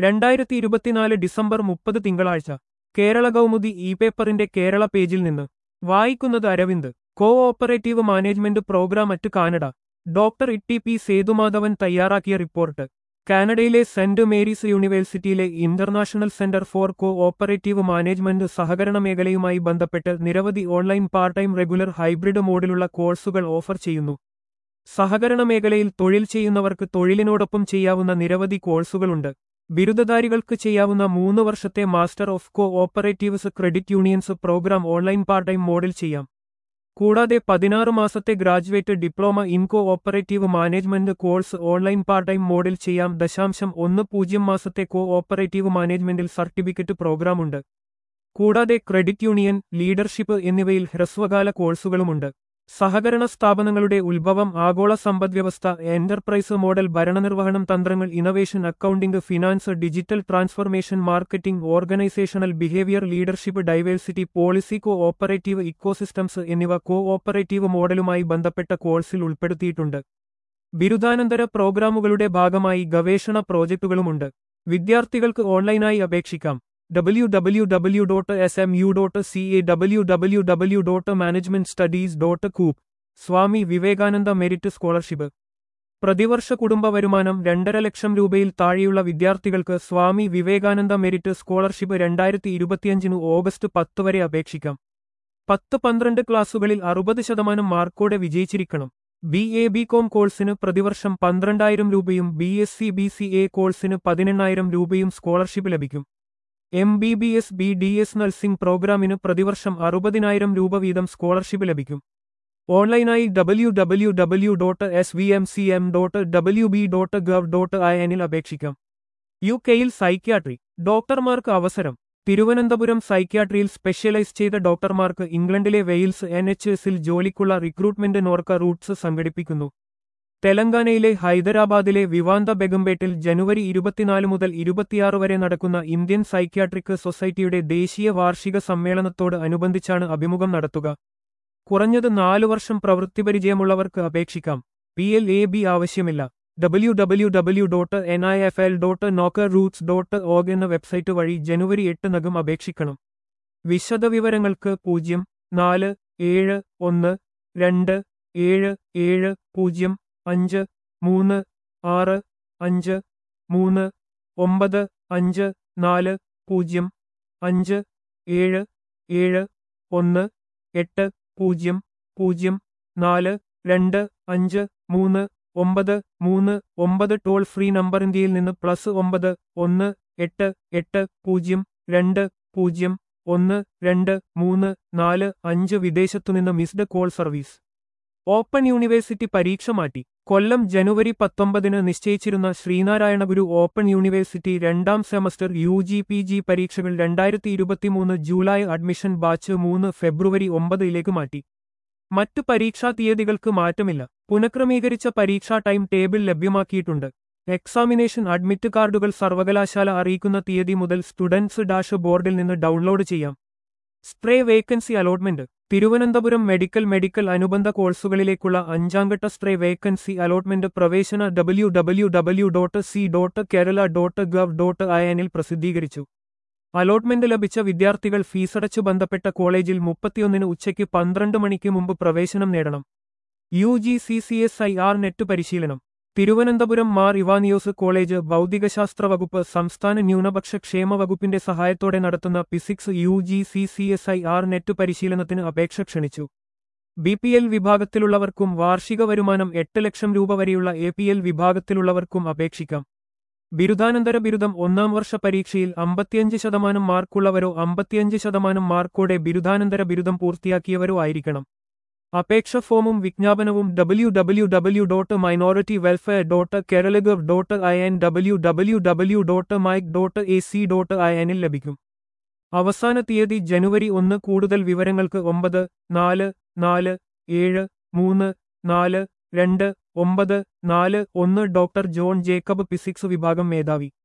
രണ്ടായിരത്തി ഇരുപത്തിനാല് ഡിസംബർ മുപ്പത് തിങ്കളാഴ്ച കേരള കൗമുദി ഇ പേപ്പറിന്റെ കേരള പേജിൽ നിന്ന് വായിക്കുന്നത് Aravind co operative management programme at Canada doctor Itty P Sethumadhavan തയ്യാറാക്കിയ റിപ്പോർട്ട് കാനഡയിലെ സെന്റ് മേരീസ് യൂണിവേഴ്സിറ്റിയിലെ international centre for co operative management സഹകരണ മേഖലയുമായി ബന്ധപ്പെട്ട് നിരവധി online part time regular hybrid മോഡിലുള്ള കോഴ്സുകൾ ഓഫർ ചെയ്യുന്നു സഹകരണ മേഖലയിൽ തൊഴിൽ ചെയ്യുന്നവർക്ക് തൊഴിലിനോടൊപ്പം ചെയ്യാവുന്ന നിരവധി കോഴ്സുകളുണ്ട് ബിരുദധാരികൾക്ക് ചെയ്യാവുന്ന മൂന്ന് വർഷത്തെ master of co operatives credit unions programme online part time മോഡിൽ ചെയ്യാം കൂടാതെ പതിനാറ് മാസത്തെ graduate diploma in co operative management course online part time മോഡിൽ ചെയ്യാം ദശാംശം ഒന്ന് പൂജ്യം മാസത്തെ കോ ഓപ്പറേറ്റീവ് മാനേജ്മെന്റിൽ സർട്ടിഫിക്കറ്റ് പ്രോഗ്രാമുണ്ട് കൂടാതെ ക്രെഡിറ്റ് യൂണിയൻ ലീഡർഷിപ്പ് എന്നിവയിൽ ഹ്രസ്വകാല കോഴ്സുകളുമുണ്ട് സഹകരണ സ്ഥാപനങ്ങളുടെ ഉത്ഭവം ആഗോള സമ്പദ്വ്യവസ്ഥ എന്റർപ്രൈസ് മോഡൽ ഭരണനിർവഹണം തന്ത്രങ്ങൾ innovation accounting finance digital transformation marketing organisational behaviour leadership diversity policy co operative ecosystems എന്നിവ കോ ഓപ്പറേറ്റീവ് മോഡലുമായി ബന്ധപ്പെട്ട കോഴ്സിൽ ഉൾപ്പെടുത്തിയിട്ടുണ്ട് ബിരുദാനന്തര പ്രോഗ്രാമുകളുടെ ഭാഗമായി ഗവേഷണ പ്രോജക്റ്റുകളുമുണ്ട് വിദ്യാർത്ഥികൾക്ക് ഓൺലൈനായി അപേക്ഷിക്കാം W W W dot S M U dot C A W W W dot management studies dot coop Swami Vivekananda merit scholarship പ്രതിവർഷ കുടുംബ വരുമാനം രണ്ടര ലക്ഷം രൂപയിൽ താഴെയുള്ള വിദ്യാർത്ഥികൾക്ക് സ്വാമി വിവേകാനന്ദ മെരിറ്റ് സ്കോളർഷിപ്പ് രണ്ടായിരത്തി ഇരുപത്തിയഞ്ചിന് ഓഗസ്റ്റ് പത്ത് വരെ അപേക്ഷിക്കാം പത്ത് പന്ത്രണ്ട് ക്ലാസുകളിൽ അറുപത് ശതമാനം മാർക്കോടെ വിജയിച്ചിരിക്കണം ബി എ ബി കോം കോഴ്സിന് പ്രതിവർഷം പന്ത്രണ്ടായിരം രൂപയും B S C B C A കോഴ്സിന് പതിനെണ്ണായിരം രൂപയും സ്കോളർഷിപ്പ് ലഭിക്കും M B B S B D S nursing പ്രോഗ്രാമിന് പ്രതിവർഷം അറുപതിനായിരം രൂപ വീതം സ്കോളർഷിപ്പ് ലഭിക്കും ഓൺലൈനായി W W W dot S V M C M dot W B dot gov dot I എനിൽ അപേക്ഷിക്കാം യു കെയിൽ സൈക്യാട്രി ഡോക്ടർമാർക്ക് അവസരം തിരുവനന്തപുരം സൈക്യാട്രിയിൽ സ്പെഷ്യലൈസ് ചെയ്ത ഡോക്ടർമാർക്ക് ഇംഗ്ലണ്ടിലെ വെയിൽസ് എൻ എച്ച് എസിൽ ജോലിക്കുള്ള റിക്രൂട്ട്മെന്റ് നോർക്ക റൂട്ട്സ് സംഘടിപ്പിക്കുന്നു തെലങ്കാനയിലെ ഹൈദരാബാദിലെ വിവാന്ത ബെഗംപേട്ടിൽ ജനുവരി ഇരുപത്തിനാല് മുതൽ ഇരുപത്തിയാറ് വരെ നടക്കുന്ന ഇന്ത്യൻ സൈക്യാട്രിക് സൊസൈറ്റിയുടെ ദേശീയ വാർഷിക സമ്മേളനത്തോട് അനുബന്ധിച്ചാണ് അഭിമുഖം നടത്തുക കുറഞ്ഞത് നാലു വർഷം പ്രവൃത്തിപരിചയമുള്ളവർക്ക് അപേക്ഷിക്കാം പി എൽ എ ബി ആവശ്യമില്ല W W W dot N I F L dot നോക്കർ റൂട്ട്സ് ഡോട്ട് ഓഗ് എന്ന വെബ്സൈറ്റ് വഴി ജനുവരി എട്ടിനകം അപേക്ഷിക്കണം വിശദവിവരങ്ങൾക്ക് പൂജ്യം നാല് ഏഴ് ഒന്ന് രണ്ട് ഏഴ് ഏഴ് പൂജ്യം അഞ്ച് മൂന്ന് ആറ് അഞ്ച് മൂന്ന് ഒമ്പത് അഞ്ച് നാല് പൂജ്യം അഞ്ച് ഏഴ് ഏഴ് ഒന്ന് എട്ട് പൂജ്യം പൂജ്യം നാല് രണ്ട് അഞ്ച് മൂന്ന് ഒമ്പത് മൂന്ന് ഒമ്പത് ടോൾ ഫ്രീ നമ്പർ ഇന്ത്യയിൽ നിന്ന് പ്ലസ് ഒമ്പത് ഒന്ന് എട്ട് എട്ട് പൂജ്യം രണ്ട് പൂജ്യം ഒന്ന് രണ്ട് മൂന്ന് നാല് അഞ്ച് വിദേശത്തുനിന്ന് missed call service open university പരീക്ഷ മാറ്റി കൊല്ലം ജനുവരി പത്തൊമ്പതിന് നിശ്ചയിച്ചിരുന്ന ശ്രീനാരായണ ഗുരു ഓപ്പൺ യൂണിവേഴ്സിറ്റി രണ്ടാം semester U G P G പരീക്ഷകൾ രണ്ടായിരത്തി ഇരുപത്തിമൂന്ന് ജൂലൈ അഡ്മിഷൻ ബാച്ച് മൂന്ന് ഫെബ്രുവരി ഒമ്പതിലേക്ക് മാറ്റി മറ്റു പരീക്ഷാ തീയതികൾക്ക് മാറ്റമില്ല പുനഃക്രമീകരിച്ച പരീക്ഷാ ടൈം ടേബിൾ ലഭ്യമാക്കിയിട്ടുണ്ട് എക്സാമിനേഷൻ അഡ്മിറ്റ് കാർഡുകൾ സർവകലാശാല അറിയിക്കുന്ന തീയതി മുതൽ സ്റ്റുഡൻസ് ഡാഷ് ബോർഡിൽ നിന്ന് ഡൗൺലോഡ് ചെയ്യാം stray vacancy allotment Thiruvananthapuram medical medical അനുബന്ധ കോഴ്സുകളിലേക്കുള്ള അഞ്ചാംഘട്ട സ്പ്രേ വേക്കൻസി അലോട്ട്മെന്റ് പ്രവേശന W W W dot C dot Kerala dot gov dot I എനിൽ പ്രസിദ്ധീകരിച്ചു അലോട്ട്മെന്റ് ലഭിച്ച വിദ്യാർത്ഥികൾ ഫീസടച്ചു ബന്ധപ്പെട്ട കോളേജിൽ മുപ്പത്തിയൊന്നിന് ഉച്ചയ്ക്ക് പന്ത്രണ്ട് മണിക്ക് മുമ്പ് പ്രവേശനം നേടണം U G C C S I R NET പരിശീലനം തിരുവനന്തപുരം മാർ ഇവാനിയോസ് കോളേജ് ഭൗതികശാസ്ത്ര വകുപ്പ് സംസ്ഥാന ന്യൂനപക്ഷ ക്ഷേമ വകുപ്പിന്റെ സഹായത്തോടെ നടത്തുന്ന physics U G C C S I R NET പരിശീലനത്തിന് അപേക്ഷ ക്ഷണിച്ചു ബി പി എൽ വിഭാഗത്തിലുള്ളവർക്കും വാർഷിക വരുമാനം എട്ട് ലക്ഷം രൂപ വരെയുള്ള എ പി എൽ വിഭാഗത്തിലുള്ളവർക്കും അപേക്ഷിക്കാം ബിരുദാനന്തര ബിരുദം ഒന്നാം വർഷ പരീക്ഷയിൽ അമ്പത്തിയഞ്ച് ശതമാനം മാർക്കുള്ളവരോ അമ്പത്തിയഞ്ച് ശതമാനം മാർക്കോടെ ബിരുദാനന്തര ബിരുദം പൂർത്തിയാക്കിയവരോ ആയിരിക്കണം അപേക്ഷ ഫോമും വിജ്ഞാപനവും W W W dot minority welfare dot കേരളഗവ് dot I N W W W dot mic dot A C dot I എനിൽ ലഭിക്കും അവസാന തീയതി ജനുവരി ഒന്ന് കൂടുതൽ വിവരങ്ങൾക്ക് ഒമ്പത് നാല് നാല് ഏഴ് മൂന്ന് നാല് രണ്ട് ഒമ്പത് നാല് ഒന്ന് ഡോക്ടർ ജോൺ ജേക്കബ് ഫിസിക്സ് വിഭാഗം മേധാവി